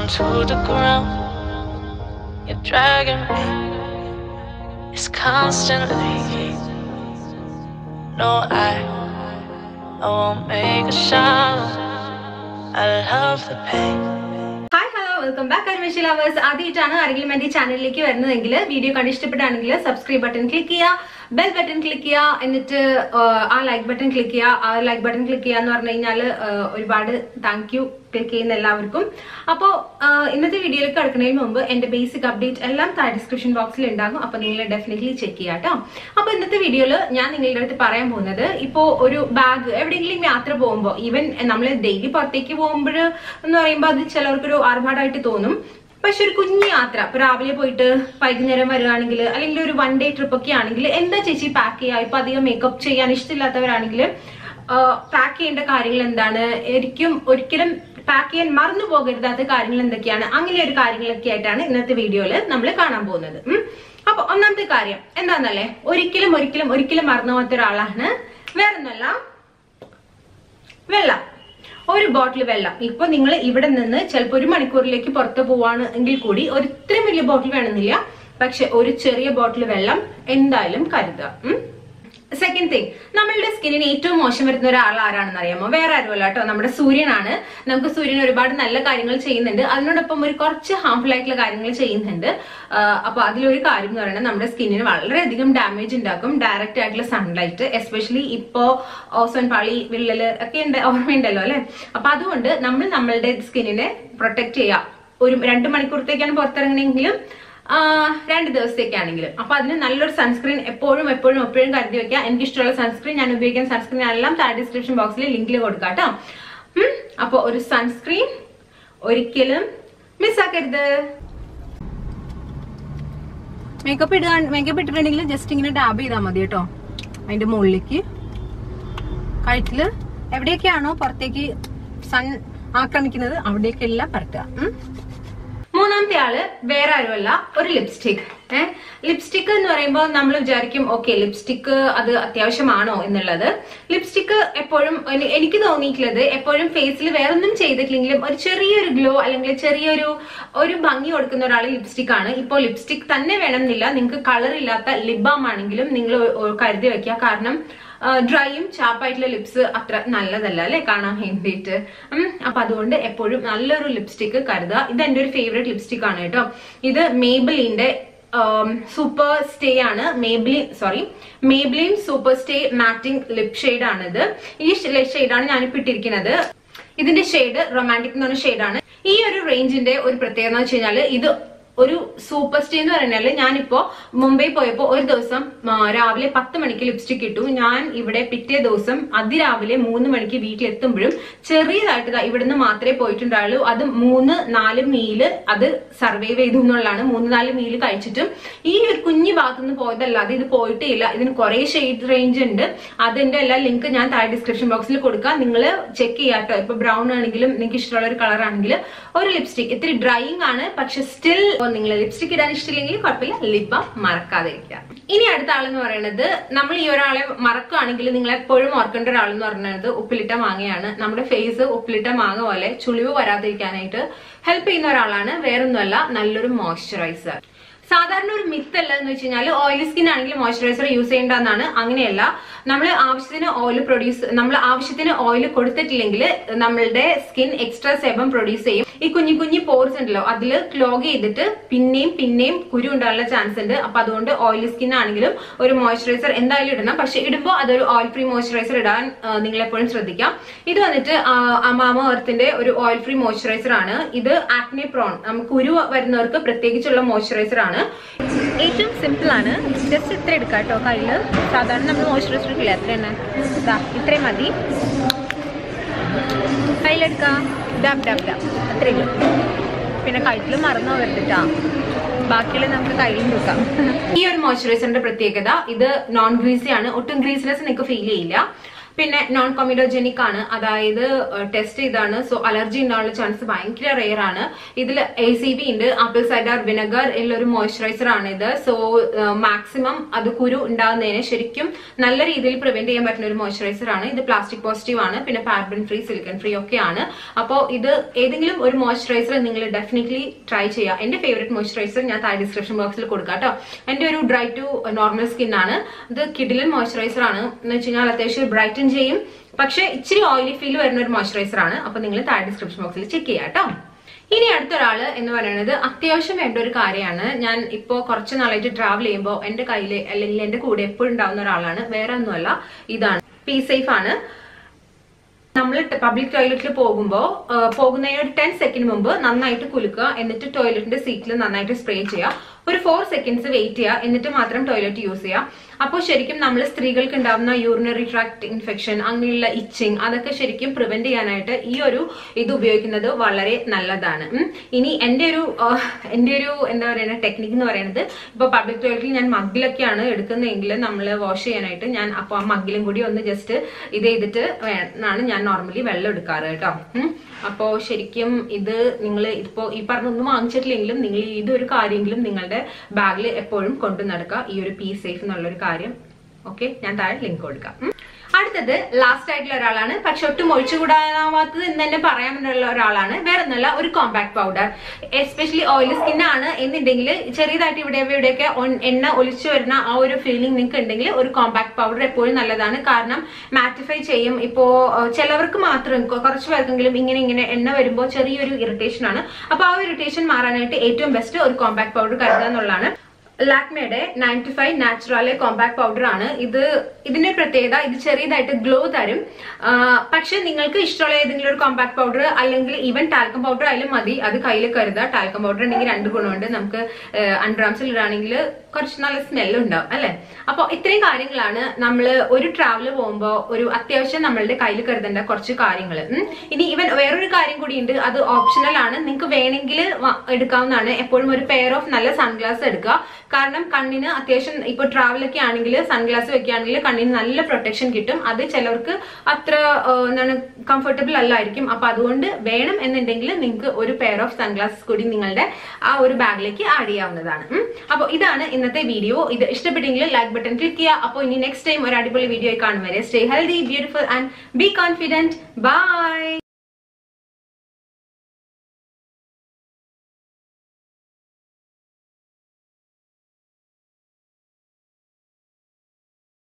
to the ground. You're dragging me. It's constantly. No, I, I won't make a sound. I love the pain. Hi hello welcome back അർമിഷി lovers ആദ്യമായിട്ടാണ് ആരെങ്കിലും എന്റെ ചാനലിലേക്ക് വരുന്നതെങ്കിൽ വീഡിയോ കണ്ട് ഇഷ്ടപ്പെട്ടാണെങ്കിൽ സബ്സ്ക്രൈബ് ബട്ടൺ ക്ലിക്ക് ചെയ്യുക ബെൽ ബട്ടൺ ക്ലിക്ക് ചെയ്യുക എന്നിട്ട് ആ, ആ ലൈക്ക് ബട്ടൺ ക്ലിക്ക് ചെയ്യുക ആ ലൈക്ക് ബട്ടൺ ക്ലിക്ക് ചെയ്യുക എന്ന് പറഞ്ഞു കഴിഞ്ഞാൽ ഒരുപാട് താങ്ക് യു ക്ലിക്ക് ചെയ്യുന്ന എല്ലാവർക്കും അപ്പോൾ ഇന്നത്തെ വീഡിയോയിലേക്ക് കിടക്കുന്നതിന് മുമ്പ് എന്റെ ബേസിക് അപ്ഡേറ്റ് എല്ലാം താഴെ ഡിസ്ക്രിപ്ഷൻ ബോക്സിൽ ഉണ്ടാകും അപ്പോൾ നിങ്ങൾ ഡെഫിനറ്റ്ലി ചെക്ക് ചെയ്യാം കേട്ടോ അപ്പോൾ ഇന്നത്തെ വീഡിയോയിൽ ഞാൻ നിങ്ങളുടെ അടുത്ത് പറയാൻ പോകുന്നത് ഇപ്പോൾ ഒരു ബാഗ് എവിടെയെങ്കിലും യാത്ര പോകുമ്പോൾ ഈവൻ നമ്മൾ ഡെയിലി പുറത്തേക്ക് പോകുമ്പോൾ എന്ന് പറയുമ്പോൾ അത് ചിലവർക്കൊരു ആർഭാടായിട്ട് തോന്നും പക്ഷെ ഒരു കുഞ്ഞു യാത്ര ഇപ്പൊ രാവിലെ പോയിട്ട് വൈകുന്നേരം വരികയാണെങ്കിൽ അല്ലെങ്കിൽ ഒരു വൺ ഡേ ട്രിപ്പ് ഒക്കെ ആണെങ്കിൽ എന്താ ചേച്ചി പാക്ക് ചെയ്യുക ഇപ്പൊ അധികം മേക്കപ്പ് ചെയ്യാൻ ഇഷ്ടമില്ലാത്തവരാണെങ്കിൽ പാക്ക് ചെയ്യേണ്ട കാര്യങ്ങൾ എന്താണ് എനിക്കും ഒരിക്കലും പാക്ക് ചെയ്യാൻ മറന്നു പോകരുതാത്ത കാര്യങ്ങൾ എന്തൊക്കെയാണ് അങ്ങനെ ഒരു കാര്യങ്ങളൊക്കെ ആയിട്ടാണ് ഇന്നത്തെ വീഡിയോയിൽ നമ്മൾ കാണാൻ പോകുന്നത് ഉം. അപ്പൊ ഒന്നാമത്തെ കാര്യം എന്താന്നല്ലേ ഒരിക്കലും ഒരിക്കലും ഒരിക്കലും മറന്നു പോകാത്ത ഒരാളാണ് വേറൊന്നല്ല വെള്ളം ഒരു ബോട്ടിൽ വെള്ളം ഇപ്പൊ നിങ്ങൾ ഇവിടെ നിന്ന് ചിലപ്പോൾ ഒരു മണിക്കൂറിലേക്ക് പുറത്ത് പോവാണ് എങ്കിൽ കൂടി ഒരു ഇത്രയും വലിയ ബോട്ടിൽ വേണമെന്നില്ല പക്ഷെ ഒരു ചെറിയ ബോട്ടിൽ വെള്ളം എന്തായാലും കരുതുക ഉം. സെക്കൻഡ് തിങ് നമ്മളുടെ സ്കിന്നിന് ഏറ്റവും മോശം വരുന്ന ഒരാൾ ആരാണെന്ന് അറിയാമോ വേറെ ആരുമല്ല കേട്ടോ നമ്മുടെ സൂര്യനാണ് നമുക്ക് സൂര്യൻ ഒരുപാട് നല്ല കാര്യങ്ങൾ ചെയ്യുന്നുണ്ട് അതിനോടൊപ്പം ഒരു കുറച്ച് ഹാർംഫുൾ ആയിട്ടുള്ള കാര്യങ്ങൾ ചെയ്യുന്നുണ്ട് ആഹ് അപ്പൊ അതിലൊരു കാര്യം എന്ന് പറയുന്നത് നമ്മുടെ സ്കിന്നിന് വളരെയധികം ഡാമേജ് ഉണ്ടാക്കും ഡയറക്റ്റ് ആയിട്ടുള്ള സൺലൈറ്റ് എസ്പെഷ്യലി ഇപ്പോ ഓസോൺ പാളി വിള്ളല് ഒക്കെ ഉണ്ട് ഓർമ്മയുണ്ടല്ലോ അല്ലെ അപ്പൊ അതുകൊണ്ട് നമ്മൾ നമ്മളുടെ സ്കിന്നിനെ പ്രൊട്ടക്ട് ചെയ്യുക ഒരു രണ്ട് മണിക്കൂറത്തേക്കാണ് പുറത്തിറങ്ങണമെങ്കിലും ആ, രണ്ട് ദിവസത്തേക്കാണെങ്കിലും അപ്പൊ അതിന് നല്ലൊരു സൺസ്ക്രീൻ എപ്പോഴും എപ്പോഴും എപ്പോഴും കരുതി വെക്കുക എനിക്ക് ഇഷ്ടമുള്ള സൺസ്ക്രീൻ ഞാൻ ഉപയോഗിക്കുന്ന സൺസ്ക്രീൻ എല്ലാം താഴെ ഡിസ്ക്രിപ്ഷൻ ബോക്സിൽ ലിങ്കിൽ കൊടുക്കാം കേട്ടോ ഉം, അപ്പൊ ഒരു സൺസ്ക്രീൻ ഒരിക്കലും മിസ്സാക്കരുത് മേക്കപ്പ് ഇടുക മേക്കപ്പ് ഇട്ടിട്ടുണ്ടെങ്കിൽ ജസ്റ്റ് ഇങ്ങനെ ടാബ് ചെയ്താൽ മതി കേട്ടോ അതിന്റെ മുകളിലേക്ക് കഴുത്തില് എവിടെയൊക്കെയാണോ പുറത്തേക്ക് സൺ ആക്രമിക്കുന്നത് അവിടേക്കെല്ലാം പരട്ടുക ഉം. മൂന്നാമത്തെ ആള് വേറെ ആരുമല്ല ഒരു ലിപ്സ്റ്റിക് ഏഹ് ലിപ്സ്റ്റിക് എന്ന് പറയുമ്പോൾ നമ്മൾ വിചാരിക്കും ഓക്കെ ലിപ്സ്റ്റിക് അത് അത്യാവശ്യമാണോ എന്നുള്ളത് ലിപ്സ്റ്റിക് എപ്പോഴും എനി- എനിക്ക് തോന്നിയിട്ടുള്ളത് എപ്പോഴും ഫേസിൽ വേറൊന്നും ചെയ്തിട്ടില്ലെങ്കിലും ഒരു ചെറിയൊരു ഗ്ലോ അല്ലെങ്കിൽ ചെറിയൊരു ഒരു ഭംഗി കൊടുക്കുന്ന ഒരാൾ ലിപ്സ്റ്റിക് ആണ് ഇപ്പോൾ ലിപ്സ്റ്റിക് തന്നെ വേണമെന്നില്ല നിങ്ങൾക്ക് കളർ ഇല്ലാത്ത ലിപ് ബാം ആണെങ്കിലും നിങ്ങൾ കരുതി വെക്കുക കാരണം ഡ്രൈയും ചാപ്പായിട്ടുള്ള ലിപ്സ് അത്ര നല്ലതല്ല അല്ലെ കാണാൻ വേണ്ടിയിട്ട് ഉം, അപ്പൊ അതുകൊണ്ട് എപ്പോഴും നല്ലൊരു ലിപ്സ്റ്റിക് കരുതുക ഇത് എന്റെ ഒരു ഫേവറേറ്റ് ലിപ്സ്റ്റിക് ആണ് കേട്ടോ ഇത് മേബിലിന്റെ സൂപ്പർ സ്റ്റേ ആണ് Maybelline sorry Maybelline super stay matting lip shade ആണിത് ഈ ഷെയ്ഡാണ് ഞാനിപ്പോ ഇട്ടിരിക്കുന്നത് ഇതിന്റെ ഷെയ്ഡ് റൊമാൻറ്റിക് എന്ന് പറഞ്ഞ ഷെയ്ഡാണ് ഈ ഒരു റേഞ്ചിന്റെ ഒരു പ്രത്യേകത എന്ന് വെച്ച് കഴിഞ്ഞാൽ ഇത് ഒരു സൂപ്പർ സ്റ്റേ എന്ന് പറഞ്ഞാല് ഞാനിപ്പോ മുംബൈ പോയപ്പോ ഒരു ദിവസം ആ, രാവിലെ പത്ത് മണിക്ക് ലിപ്സ്റ്റിക് ഇട്ടു ഞാൻ ഇവിടെ പിറ്റേ ദിവസം അതിരാവിലെ മൂന്ന് മണിക്ക് വീട്ടിലെത്തുമ്പോഴും ചെറിയതായിട്ട് ദാ ഇവിടുന്ന് മാത്രമേ പോയിട്ടുണ്ടായുള്ളൂ അത് മൂന്ന് നാല് മീല് അത് സർവൈവ് ചെയ്തു എന്നുള്ളതാണ് മൂന്ന് നാല് മീല് കഴിച്ചിട്ടും ഈ ഒരു കുഞ്ഞു ഭാഗത്തു നിന്ന് പോയതല്ലാതെ ഇത് പോയിട്ടേ ഇല്ല ഇതിന് കുറെ ഷെയ്ഡ് റേഞ്ച് ഉണ്ട് അതിന്റെ എല്ലാ ലിങ്ക് ഞാൻ താഴെ ഡിസ്ക്രിപ്ഷൻ ബോക്സിൽ കൊടുക്കാം നിങ്ങൾ ചെക്ക് ചെയ്യാട്ടോ ഇപ്പൊ ബ്രൗൺ ആണെങ്കിലും നിങ്ങൾക്ക് ഇഷ്ടമുള്ള ഒരു കളർ ആണെങ്കിൽ ഒരു ലിപ്സ്റ്റിക് ഇത്തിരി ഡ്രൈയിങ് ആണ് പക്ഷെ സ്റ്റിൽ നിങ്ങൾ ലിപ്സ്റ്റിക് ഇടാൻ ഇഷ്ടമില്ലെങ്കിൽ കുഴപ്പമില്ല ലിപ് ബാം മറക്കാതിരിക്കുക ഇനി അടുത്ത ആളെന്ന് പറയുന്നത് നമ്മൾ ഈ ഒരാളെ മറക്കുകയാണെങ്കിൽ നിങ്ങൾ എപ്പോഴും ഓർക്കേണ്ട ഒരാൾ എന്ന് പറയുന്നത് ഉപ്പിലിട്ട മാങ്ങയാണ് നമ്മുടെ ഫേസ് ഉപ്പിലിട്ട മാങ്ങ പോലെ ചുളിവ് വരാതിരിക്കാനായിട്ട് ഹെൽപ്പ് ചെയ്യുന്ന ഒരാളാണ് വേറൊന്നുമല്ല നല്ലൊരു മോയ്സ്ചറൈസർ സാധാരണ ഒരു മിത്ത് അല്ല എന്ന് വെച്ച് കഴിഞ്ഞാൽ ഓയിലി സ്കിൻ ആണെങ്കിൽ മോയ്സ്ചറൈസർ യൂസ് ചെയ്യേണ്ടതെന്നാണ് അങ്ങനെയല്ല നമ്മൾ ആവശ്യത്തിന് ഓയിൽ പ്രൊഡ്യൂസ് നമ്മൾ ആവശ്യത്തിന് ഓയിൽ കൊടുത്തിട്ടില്ലെങ്കിൽ നമ്മളുടെ സ്കിൻ എക്സ്ട്രാ സെബം പ്രൊഡ്യൂസ് ചെയ്യും ഈ കുഞ്ഞു കുഞ്ഞു പോർസ് ഉണ്ടല്ലോ അതിൽ ക്ലോഗ് ചെയ്തിട്ട് പിന്നെയും പിന്നെയും കുരു ഉണ്ടാകാനുള്ള ചാൻസ് ഉണ്ട് അപ്പൊ അതുകൊണ്ട് ഓയിലി സ്കിൻ ആണെങ്കിലും ഒരു മോയ്സ്ചറൈസർ എന്തായാലും ഇടണം പക്ഷെ ഇടുമ്പോൾ അതൊരു ഓയിൽ ഫ്രീ മോയ്സ്ചറൈസർ ഇടാൻ ആ, നിങ്ങൾ എപ്പോഴും ശ്രദ്ധിക്കാം ഇത് വന്നിട്ട് അമാമ എർത്തിന്റെ ഒരു ഓയിൽ ഫ്രീ മോയ്സ്ചറൈസർ ആണ് ഇത് ആക്നെ പ്രോൺ നമുക്ക് കുരു വരുന്നവർക്ക് പ്രത്യേകിച്ചുള്ള മോയ്സ്ചറൈസർ ആണ് ഏറ്റവും സിമ്പിൾ ആണ് ജസ്റ്റ് ഇത്ര എടുക്കാം കേട്ടോ കയ്യിൽ സാധാരണ നമ്മൾ മോയ്സ്ചറൈസർ ഇല്ല എത്ര തന്നെ ഇതാ ഇത്രയും മതി കയ്യിലെടുക്കാം ഡാബ് ഡാബ് ഡാബ് അത്രയേ ഉള്ളൂ പിന്നെ കഴുത്തിൽ മറന്നു പോകരുതിട്ടാ ബാക്കിയുള്ള നമുക്ക് കയ്യിലും തൂക്കാം ഈ ഒരു മോയ്സ്ചറൈസറിന്റെ പ്രത്യേകത ഇത് നോൺ ഗ്രീസി ആണ് ഒട്ടും ഗ്രീസിനെസ് നിങ്ങൾക്ക് ഫീൽ ചെയ്യില്ല പിന്നെ നോൺ കൊമിഡോജനിക് ആണ് അതായത് ടെസ്റ്റ് ചെയ്താണ് സോ അലർജി ഉണ്ടാവാനുള്ള ചാൻസ് ഭയങ്കര റെയർ ആണ് ഇതിൽ എ സി ബി ഉണ്ട് ആപ്പിൾ സൈഡർ വിനെഗർ ഉള്ളൊരു മോയ്സ്ചറൈസർ ആണ് ഇത് സോ മാക്സിമം അത് കുരു ഉണ്ടാകുന്നതിനെ ശരിക്കും നല്ല രീതിയിൽ പ്രിവെന്റ് ചെയ്യാൻ പറ്റുന്ന ഒരു മോയ്സ്ചറൈസർ ആണ് ഇത് പ്ലാസ്റ്റിക് പോസിറ്റീവ് ആണ് പിന്നെ പാർബൻ ഫ്രീ സിലിക്കൺ ഫ്രീ ഒക്കെ ആണ് അപ്പോൾ ഇത് ഏതെങ്കിലും ഒരു മോയ്സ്ചറൈസർ നിങ്ങൾ ഡെഫിനറ്റ്ലി ട്രൈ ചെയ്യുക എന്റെ ഫേവറേറ്റ് മോയ്സ്ചറൈസർ ഞാൻ താഴെ ഡിസ്ക്രിപ്ഷൻ ബോക്സിൽ കൊടുക്കാം കേട്ടോ എന്റെ ഒരു ഡ്രൈ ടു നോർമൽ സ്കിൻ ആണ് ഇത് കിഡിലൻ മോയ്സ്ചറൈസർ ആണ് എന്ന് വെച്ച് കഴിഞ്ഞാൽ അത്യാവശ്യം ബ്രൈറ്റൻ ചെയ്യും പക്ഷെ ഇച്ചിരി ഓയിലി ഫീൽ വരുന്ന ഒരു മോയ്സ്ചറൈസർ ആണ് അപ്പൊ നിങ്ങൾ താഴെ ഡിസ്ക്രിപ്ഷൻ ബോക്സിൽ ചെക്ക് ചെയ്യാം കേട്ടോ ഇനി അടുത്തൊരാള് എന്ന് പറയുന്നത് അത്യാവശ്യം വേണ്ട ഒരു കാര്യമാണ് ഞാൻ ഇപ്പോ കുറച്ച് നാളായിട്ട് ട്രാവൽ ചെയ്യുമ്പോൾ എന്റെ കയ്യിൽ അല്ലെങ്കിൽ എന്റെ കൂടെ എപ്പോഴും ഉണ്ടാവുന്ന ഒരാളാണ് വേറെ ഒന്നുമല്ല ഇതാണ് പി സേഫ് ആണ് നമ്മൾ പബ്ലിക് ടോയ്ലറ്റിൽ പോകുമ്പോൾ പോകുന്നതിന് ഒരു ടെൻ സെക്കൻഡ് മുമ്പ് നന്നായിട്ട് കുലുക്കുക എന്നിട്ട് ടോയ്ലറ്റിന്റെ സീറ്റിൽ നന്നായിട്ട് സ്പ്രേ ചെയ്യുക ഒരു ഫോർ സെക്കൻഡ്സ് വെയിറ്റ് ചെയ്യുക എന്നിട്ട് മാത്രം ടോയ്ലറ്റ് യൂസ് ചെയ്യുക അപ്പോൾ ശരിക്കും നമ്മൾ സ്ത്രീകൾക്ക് ഉണ്ടാവുന്ന യൂറിനറി ട്രാക്ട് ഇൻഫെക്ഷൻ അങ്ങനെയുള്ള ഇച്ചിങ് അതൊക്കെ ശരിക്കും പ്രിവെന്റ് ചെയ്യാനായിട്ട് ഈ ഒരു ഇത് ഉപയോഗിക്കുന്നത് വളരെ നല്ലതാണ് ഉം. ഇനി എന്റെ ഒരു ആഹ്, എന്റെ ഒരു എന്താ പറയുക ടെക്നിക്ക് എന്ന് പറയുന്നത് ഇപ്പൊ പബ്ലിക് ടോയ്ലറ്റിൽ ഞാൻ മഗ്ഗിലൊക്കെയാണ് എടുക്കുന്നതെങ്കിൽ നമ്മൾ വാഷ് ചെയ്യാനായിട്ട് ഞാൻ അപ്പോൾ ആ മഗ്ഗിലും കൂടി ഒന്ന് ജസ്റ്റ് ഇത് ചെയ്തിട്ട് വേണമാണ് ഞാൻ നോർമലി വെള്ളം എടുക്കാറ് കേട്ടോ ഉം. അപ്പോ ശരിക്കും ഇത് നിങ്ങൾ ഇപ്പോ ഈ പറഞ്ഞൊന്നും വാങ്ങിച്ചിട്ടില്ലെങ്കിലും നിങ്ങൾ ഇതൊരു കാര്യമെങ്കിലും നിങ്ങളുടെ ബാഗിൽ എപ്പോഴും കൊണ്ടു നടക്കുക ഈ ഒരു പി സേഫ് എന്നുള്ളൊരു കാര്യം ഓക്കെ ഞാൻ താഴെ ലിങ്ക് കൊടുക്കാം ഉം. അടുത്തത് ലാസ്റ്റ് ആയിട്ടുള്ള ഒരാളാണ് പക്ഷെ ഒട്ടും ഒഴിച്ചുകൂടാനാവാത്തത് എന്ന് തന്നെ പറയാൻ പറ്റുള്ള ഒരാളാണ് വേറെ ഒന്നല്ല ഒരു compact powder especially oily skin ആണ് എന്നുണ്ടെങ്കിൽ ചെറിയതായിട്ട് ഇവിടെ ഇവിടെയൊക്കെ ഒൻ- എണ്ണ ഒലിച്ചു വരുന്ന ആ ഒരു ഫീലിംഗ് നിങ്ങൾക്ക് ഉണ്ടെങ്കിൽ ഒരു കോമ്പാക്ട് പൗഡർ എപ്പോഴും നല്ലതാണ് കാരണം മാറ്റിഫൈ ചെയ്യും ഇപ്പോ ഏഹ്, ചിലവർക്ക് മാത്രം കൊ- കുറച്ച് പേർക്കെങ്കിലും ഇങ്ങനെ ഇങ്ങനെ എണ്ണ വരുമ്പോൾ ചെറിയൊരു ഇറിറ്റേഷൻ ആണ് അപ്പൊ ആ ഒരു ഇറിറ്റേഷൻ മാറാനായിട്ട് ഏറ്റവും ബെസ്റ്റ് ഒരു കോമ്പാക്ട് പൗഡർ കരുതുക എന്നുള്ളതാണ് ലാക്മേയുടെ ninety five Naturale compact powder ആണ് ഇത് ഇതിന്റെ പ്രത്യേകത ഇത് ചെറിയതായിട്ട് ഗ്ലോ തരും ആ, പക്ഷെ നിങ്ങൾക്ക് ഇഷ്ടമുള്ള ഏതെങ്കിലും ഒരു കോമ്പാക്ട് പൗഡർ അല്ലെങ്കിൽ ഈവൻ ടാൽക്കം പൗഡർ ആയാലും മതി അത് കയ്യിൽ കരുതുക ടാൽക്കം പൗഡർ ഉണ്ടെങ്കിൽ രണ്ട് ഗുണമുണ്ട് നമുക്ക് അൺഡ്രാംസിൽ ഇടുകയാണെങ്കിൽ കുറച്ച് നല്ല സ്മെല്ലും ഉണ്ടാവും അല്ലെ അപ്പൊ ഇത്രയും കാര്യങ്ങളാണ് നമ്മൾ ഒരു ട്രാവൽ പോകുമ്പോൾ ഒരു അത്യാവശ്യം നമ്മളുടെ കയ്യിൽ കരുതേണ്ട കുറച്ച് കാര്യങ്ങൾ ഇനി ഇവൻ വേറൊരു കാര്യം കൂടി ഉണ്ട് അത് ഓപ്ഷണൽ ആണ് നിങ്ങൾക്ക് വേണമെങ്കിൽ എടുക്കാവുന്നതാണ് എപ്പോഴും ഒരു പെയർ ഓഫ് നല്ല സൺഗ്ലാസ് എടുക്കുക കാരണം കണ്ണിന് അത്യാവശ്യം ഇപ്പൊ ട്രാവലൊക്കെ ആണെങ്കിൽ സൺഗ്ലാസ് വെക്കുകയാണെങ്കിൽ കണ്ണിന് നല്ല പ്രൊട്ടക്ഷൻ കിട്ടും അത് ചിലർക്ക് അത്ര ആ, എന്താണ് കംഫർട്ടബിൾ അല്ലായിരിക്കും അപ്പൊ അതുകൊണ്ട് വേണം എന്നുണ്ടെങ്കിൽ നിങ്ങൾക്ക് ഒരു പെയർ ഓഫ് സൺഗ്ലാസ് കൂടി നിങ്ങളുടെ ആ ഒരു ബാഗിലേക്ക് ആഡ് ചെയ്യാവുന്നതാണ് ഉം. അപ്പൊ ഇതാണ് ഇന്നത്തെ വീഡിയോ ഇത് ഇഷ്ടപ്പെട്ടെങ്കിൽ ലൈക്ക് ബട്ടൺ ക്ലിക്ക് ചെയ്യുക അപ്പോൾ ഇനി നെക്സ്റ്റ് ടൈം ഒരു അടിപൊളി വീഡിയോ കാണും വരെ stay healthy beautiful and be confident by